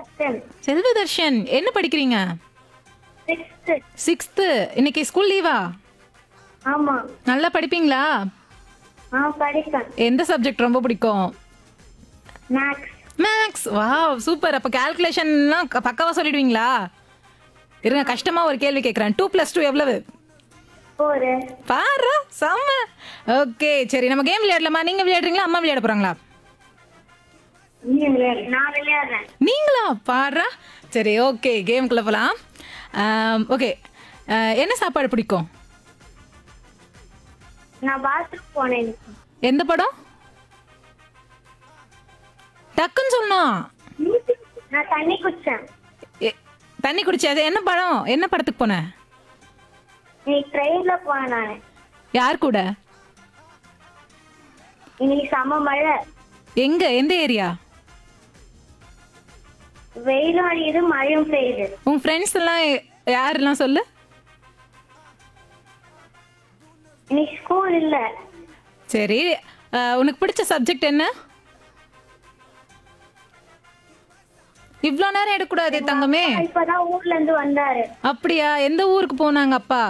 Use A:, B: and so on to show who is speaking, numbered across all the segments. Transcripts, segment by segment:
A: செல்வதர்ஷன்
B: செல்வதர்ஷன் என்ன படிக்கிறீங்க
A: sixth
B: sixth இன்னைக்கு ஸ்கூல் லீவா
A: ஆமா
B: நல்லா படிப்பீங்களா
A: ஆ படிப்பேன்
B: எந்த சப்ஜெக்ட் ரொம்ப பிடிக்கும்
A: மேக்ஸ்
B: மேக்ஸ் வாவ் சூப்பர் அப்போ கால்குலேஷன்லாம் பக்காவா சொல்லிடுவீங்களா இருங்க கஷ்டமா ஒரு கேள்வி கேட்குறேன் டூ ப்ளஸ் டூ எவ்வளவு
A: ஃபோரு
B: பாரு செம்ம ஓகே சரி நம்ம கேம் விளையாடலாமா நீங்க விளையாடுறீங்களா அம்மா விளையாட போறாங்களா
A: நான் விளையாடுறேன்
B: நீங்களா பாடுறா சரி ஓகே கேமுக்குள்ள போகலாம் ஓகே என்ன சாப்பாடு பிடிக்கும்
A: நான் பாத்ரூம் போனேன்
B: எந்த படம் டக்குன்னு சொல்லணும்
A: நான் தண்ணி குடிச்சேன்
B: எ- தண்ணி குடிச்சு அது என்ன படம் என்ன படத்துக்கு போன
A: இன்னைக்கு ட்ரெயின்ல போனேன் நான்
B: யார் கூட
A: இன்னைக்கு செம மழை
B: எங்க எந்த ஏரியா
A: வெயிலும் அடிக்குது மழையும் பெய்யுது
B: உன் ஃப்ரெண்ட்ஸ் எல்லாம் யாரெல்லாம் சொல்லு
A: இன்னைக்கு ஸ்கூல் இல்ல
B: சரி அஹ், உனக்கு பிடிச்ச சப்ஜெக்ட் என்ன இவ்வளோ நேரம் எடுக்கக்கூடாது தங்கமே
A: இப்பதான் ஊர்ல இருந்து வந்தாரு
B: அப்படியா எந்த ஊருக்கு போனாங்க அப்பா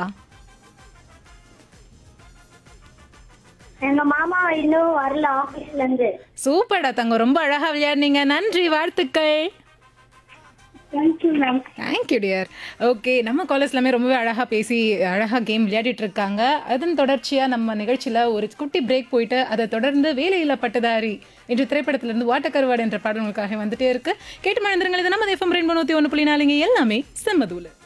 A: எங்க மாமா இன்னும் வரல ஆபீஸ்ல இருந்து
B: சூப்பர்டா தங்கம் ரொம்ப அழகா விளையாடுனீங்க நன்றி வாழ்த்துக்கள்
A: thank you ma'am
B: thank you dear okay நம்ம காலேஜ் எல்லாமே ரொம்பவே அழகாக பேசி அழகாக கேம் விளையாடிட்டு இருக்காங்க அதன் தொடர்ச்சியாக நம்ம நிகழ்ச்சியில் ஒரு குட்டி பிரேக் போயிட்டு அதை தொடர்ந்து வேலையில்லா பட்டதாரி என்ற திரைப்படத்திலிருந்து வாட்டக்கருவாடு என்ற பாடல் உங்களுக்காக வந்துட்டே இருக்கு கேட்டு மழந்திரங்கள் இது நம்ம எஃப்எம் ரெண்டு நூற்றி ஒன்று புள்ளி நாலுங்க எல்லாமே செம்மதூல